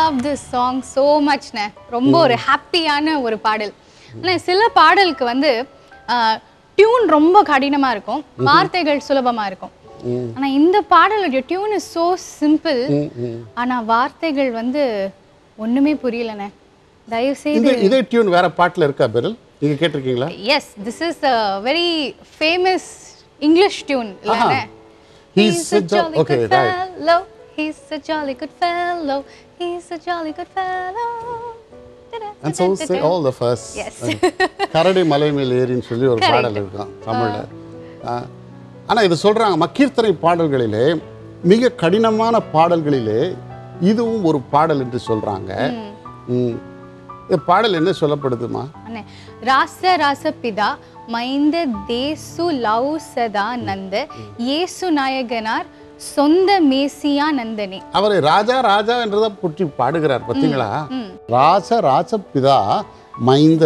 Love this song so மச்ண்ணே ரொம்ப ஒரு ஹாப்பியான ஒரு பாடல் ஆனால் சில பாடலுக்கு வந்து டியூன் ரொம்ப கடினமா இருக்கும் வார்த்தைகள் சுலபமா இருக்கும் ஆனா இந்த பாடலுடைய டியூன் இஸ் ஸோ சிம்பிள் ஆனா வார்த்தைகள் வந்து ஒண்ணுமே புரியலண்ணே தயவு செய்து இந்த இதே டியூன் வேற பாட்டுல இருக்கா பெரில் நீங்க கேட்டிருக்கீங்களா yes this is a very famous English tune இல்லைண்ணே He's a jo- okay, good right. fellow. He's a jolly good fellow. He's a jolly good fellow. And so say all of us. Yes. கரடி மலை மேல் ஏறின்னு சொல்லி ஒரு பாடல் இருக்கும் தமிழ்ல ஆ. ஆனா இது சொல்றாங்க மக்கீர்த்தனை பாடல்களிலே மிக கடினமான பாடல்களிலே இதுவும் ஒரு பாடல் என்று சொல்றாங்க ம். இந்த பாடல் என்ன சொல்லப்படுதுமா அண்ணே ராச ராச பிதா மைந்த தேசு லவ் சதா நந்த இயேசு நாயகனார் சொந்த மேசியா நந்தனே அவரை ராஜா ராஜா என்றதை புற்றி பாடுகிறார் பார்த்தீங்களா ராச ராசபிதா மைந்த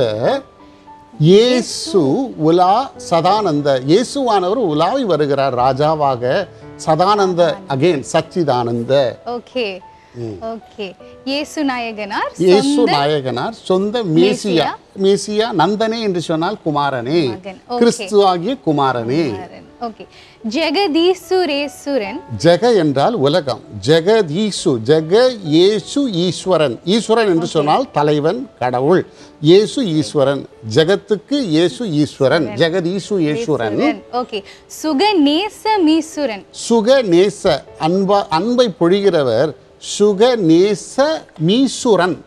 இயேசு உலா சதானந்த இயேசுவானவர் உலாவி வருகிறார் ராஜாவாக சதானந்த அகைன் சச்சிதானந்த ஓகே ஓகே இயேசு நாயகனார் இயேசு நாயகனார் சொந்த மேசியா மேசியா நந்தனே என்று சொன்னால் குமாரனே மகன். கிறிஸ்து ஆகிய குமாரனே ஓகே ஜெகதீசுரேசுரன் ஜெக என்றால் உலகம் ஜெகதீசு ஜெக இயேசு ஈஸ்வரன் ஈஸ்வரன் என்று சொன்னால் தலைவன் கடவுள் இயேசு ஈஸ்வரன் ஜெகத்துக்கு இயேசு ஈஸ்வரன் ஜெகதீசு ஈஸ்வரன் ஓகே சுகநேச மீசுரன் சுக நேச அன்பா அன்பை பொழிகிறவர் சுக நேச மீசுரன்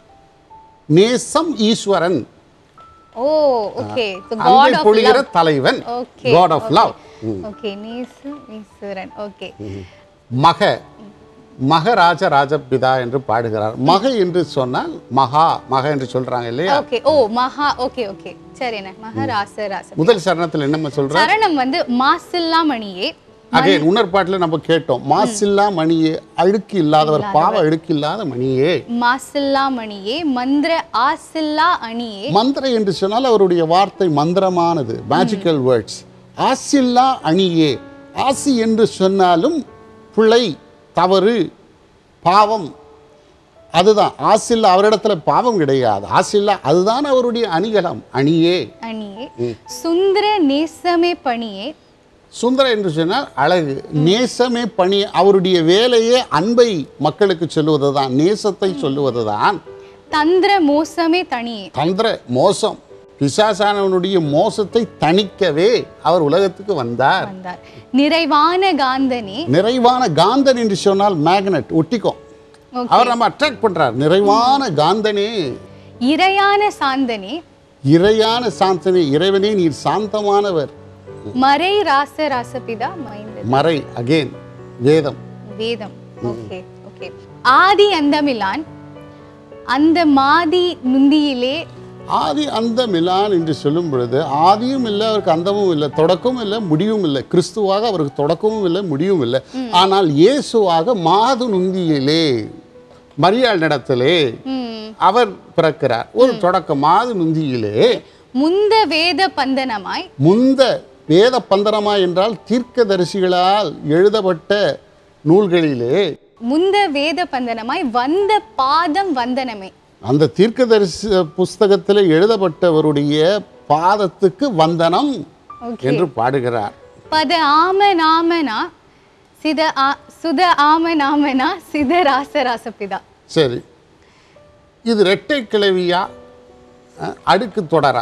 நேசம் ஈஸ்வரன் ஓ ஓகே தி அன்பை காட் ஆஃப் பொழிகிற தலைவன் okay god of love okay நேசு மீசுரன் ஓகே மக மகராஜ ராஜபிதா என்று பாடுகிறார் மக என்று சொன்னால் மகா மக என்று சொல்றாங்க இல்லையா ஓகே ஓ மகா ஓகே ஓகே சரிண்ணே மகாராச ராச முதல் சரணத்தில் என்னம்மா சொல்ற சரணம் வந்து மாசில்லா மணியே அகைன் இன்னொரு பாட்டுல நம்ம கேட்டோம் மாசில்லா மணியே அழுக்கு இல்லாதவர் பாவ அழுக்கு இல்லாத மணியே மாசில்லா மணியே மந்திர ஆசில்லா அணியே மந்திர என்று சொன்னால் அவருடைய வார்த்தை மந்திரமானது மேஜிக்கல் வேர்ட்ஸ் ஆசில்லா அணியே ஆசி என்று சொன்னாலும் பிழை தவறு பாவம் அதுதான் ஆசில்லா அவரிடத்துல பாவம் கிடையாது ஆசில்லா அதுதான் அவருடைய அணிகலம் அணியே அணியே சுந்தர நேசமே பணியே சுந்தர என்று சொன்னால் அழகு நேசமே பணி அவருடைய வேலையே அன்பை மக்களுக்கு சொல்லுவது தான் நேசத்தை சொல்லுவது தான் தந்திர மோசமே தனியே தந்திர மோசம் பிசாசானவனுடைய மோசத்தை தணிக்கவே அவர் உலகத்துக்கு வந்தார் வந்தார் நிறைவான காந்தனே நிறைவான காந்தன் என்று சொன்னால் மேக்னெட் ஒட்டிக்கும் Okay. அவர் நம்ம அட்ராக்ட் பண்றார் நிறைவான காந்தனே இறையான சாந்தனே இறையான சாந்தனே இறைவனே நீர் சாந்தமானவர் மறை ராச ராசபிதா மைந்த மறை அகேன் வேதம் வேதம் ஓகே ஓகே ஆதி அந்தமிலான் அந்த மாதி நுந்தியிலே ஆதி அந்த மிலான் என்று சொல்லும் பொழுது ஆதியும் இல்லை அவருக்கு அந்தமும் இல்லை தொடக்கமும் இல்லை முடிவும் இல்லை கிறிஸ்துவாக அவருக்கு தொடக்கமும் இல்லை முடிவும் இல்லை ஆனால் இயேசுவாக மாது நுந்தியிலே மரியாள் நடத்திலே ம், அவர் பிறக்கிறார் ஒரு தொடக்கம் மாது நுந்தியிலே முந்த வேத பந்தனமாய் முந்த வேத பந்தனமா என்றால் தீர்க்கதரிசிகளால் எழுதப்பட்ட நூல்களிலே முந்த வேத பந்தனமாய் வந்த பாதம் வந்தனமே அந்த தீர்க்கதரிசி புஸ்தகத்தில் எழுதப்பட்டவருடைய பாதத்துக்கு வந்தனம் ஓகே என்று பாடுகிறார் பத ஆம நாமனா சித ஆ- சுத ஆம நாமனா சித ராச ராசபிதா சரி இது ரெட்டை கிளவியா அஹ், அடுக்கு தொடரா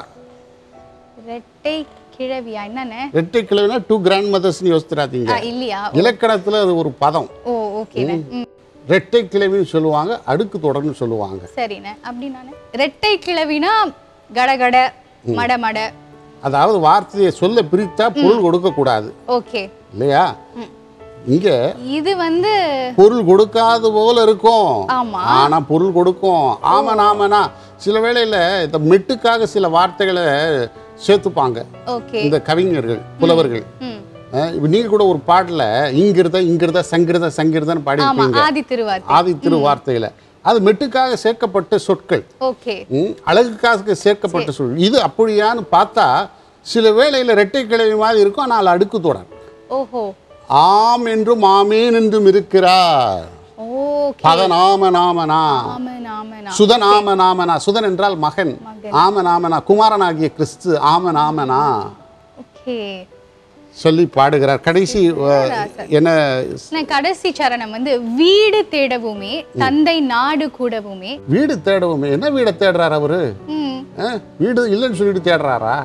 ரெட்டை கிழவியா என்னண்ணே ரெட்டை கிளவினா டூ கிராண்ட் மதர்ஸ்னு யோசித்துறாதீங்க ஆ, இல்லையா இலக்கணத்துல அது ஒரு பதம் ஓ ஓகேண்ணே ம் ரெட்டை கிளவின்னு சொல்லுவாங்க அடுக்கு தொடர்னு சொல்லுவாங்க சரிண்ணே அப்படின்னானே ரெட்டை கிழவினா கடகட மட மட அதாவது வார்த்தையை சொல்ல பிரித்தா பொருள் கொடுக்க கூடாது ஓகே இல்லையா இங்க இது வந்து பொருள் கொடுக்காத போல இருக்கும் ஆமா. ஆனா பொருள் கொடுக்கும் ஆமன் ஆமனா சில வேளையில இந்த மெட்டுக்காக சில வார்த்தைகளை சேர்த்துப்பாங்க ஓகே இந்த கவிஞர்கள் புலவர்கள் ம் அஹ் இப்ப நீங்க கூட ஒரு பாட்டுல இங்கிருத இங்கிருத சங்கிருத சங்கிருதன்னு ஆமா பாடியிருப்பீங்க ஆதி திருவாதி ஆதி திரு வார்த்தையில அது மெட்டுக்காக சேர்க்கப்பட்ட சொற்கள் ஓகே ம், அழகுக்காக சேர்க்கப்பட்ட சொல் இது அப்படியான்னு பார்த்தா சில வேளையில ரெட்டை கிழவி மாதிரி இருக்கும் ஆனால் அடுக்கு தொடர் ஓஹோ ஆம் என்றும் ஆமேன் என்றும் இருக்கிறார் ஓ ஓகே பதநாம நாமனா ஆமன் ஆமன் சுதன் ஆம நாமனா சுதன் என்றால் மகன் ஆம நாமனா குமாரனாகிய கிறிஸ்து ஆம நாமனா ஓகே சொல்லி பாடுகிறார் கடைசி அஹ், என்ன நான் கடைசி சரணம் வந்து வீடு தேடவுமே தந்தை நாடு கூடவுமே வீடு தேடவுமே என்ன வீடை தேடுறார் அவரு ம் அஹ், வீடு இல்லைன்னு சொல்லிட்டு தேடுறாரா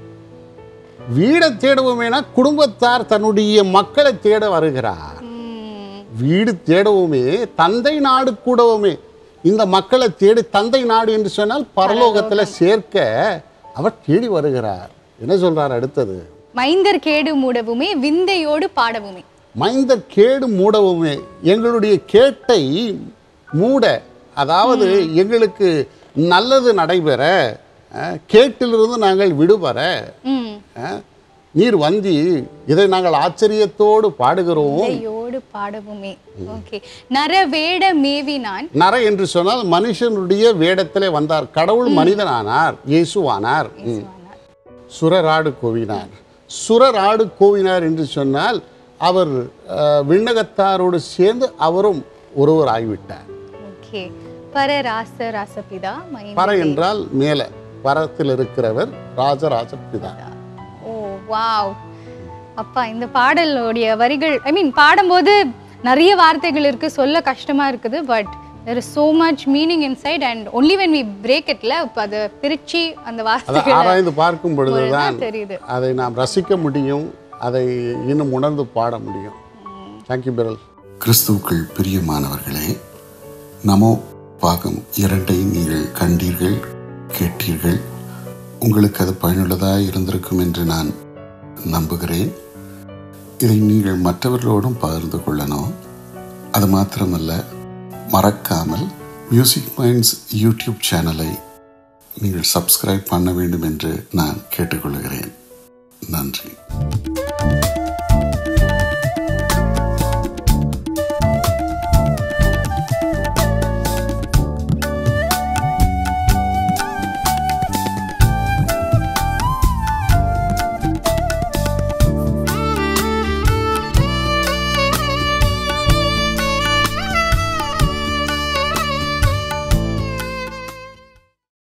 வீடை தேடவுமேனா குடும்பத்தார் தன்னுடைய மக்களை தேட வருகிறார் ம் வீடு தேடவுமே தந்தை நாடு கூடவுமே இந்த மக்களை தேடி தந்தை நாடு என்று சொன்னால் பரலோகத்தில் சேர்க்க அவர் தேடி வருகிறார் என்ன சொல்றார் அடுத்தது மைந்தர் கேடு மூடவுமே விந்தையோடு பாடவுமே மைந்தர் கேடு மூடவுமே எங்களுடைய கேட்டை மூட அதாவது எங்களுக்கு நல்லது நடைபெற அஹ், கேட்டிலிருந்து நாங்கள் விடுபெற ம் அஹ், நீர் வந்தி இதை நாங்கள் ஆச்சரியத்தோடு பாடுகிறோம் விந்தையோடு பாடவுமே ஓகே நர வேட மேவினான் நர என்று சொன்னால் மனுஷனுடைய வேடத்திலே வந்தார் கடவுள் மனிதனானார் இயேசுவானார் ம். சுரராடு கோவினார் சுரராடு கோவினார் என்று சொன்னால் அவர் அஹ், விண்ணகத்தாரோடு சேர்ந்து அவரும் ஒருவர் ஆகிவிட்டார் ஓகே பர ராச ராசபிதா மைந்த பர என்றால் மேலே பரத்தில் இருக்கிறவர் ராஜராஜ பிதா ஓ வாவ் அப்பா இந்த பாடலுடைய வரிகள் ஐ மீன் பாடும்போது நிறைய வார்த்தைகள் இருக்கு சொல்ல கஷ்டமா இருக்குது but there is so much meaning inside and only when we break itல இப்ப அதை பிரிச்சு அந்த அதை வார்த்தைகளை ஆராய்ந்து பார்க்கும் பொழுதுதான் தான் தெரியுது அதை நாம் ரசிக்க முடியும் அதை இன்னும் உணர்ந்து பாட முடியும் தேங்க்யூ பிரல் கிறிஸ்துவுக்குள் பிரியமானவர்களே நமோ பாகம் இரண்டை நீங்கள் கண்டீர்கள் கேட்டீர்கள் உங்களுக்கு அது பயனுள்ளதாக இருந்திருக்கும் என்று நான் நம்புகிறேன் இதை நீங்கள் மற்றவர்களோடும் பகிர்ந்து கொள்ளணும் அது மாத்திரமல்ல மறக்காமல் மியூசிக் மைண்ட்ஸ் யூடியூப் சேனலை நீங்கள் சப்ஸ்கிரைப் பண்ண வேண்டும் என்று நான் கேட்டுக்கொள்கிறேன் நன்றி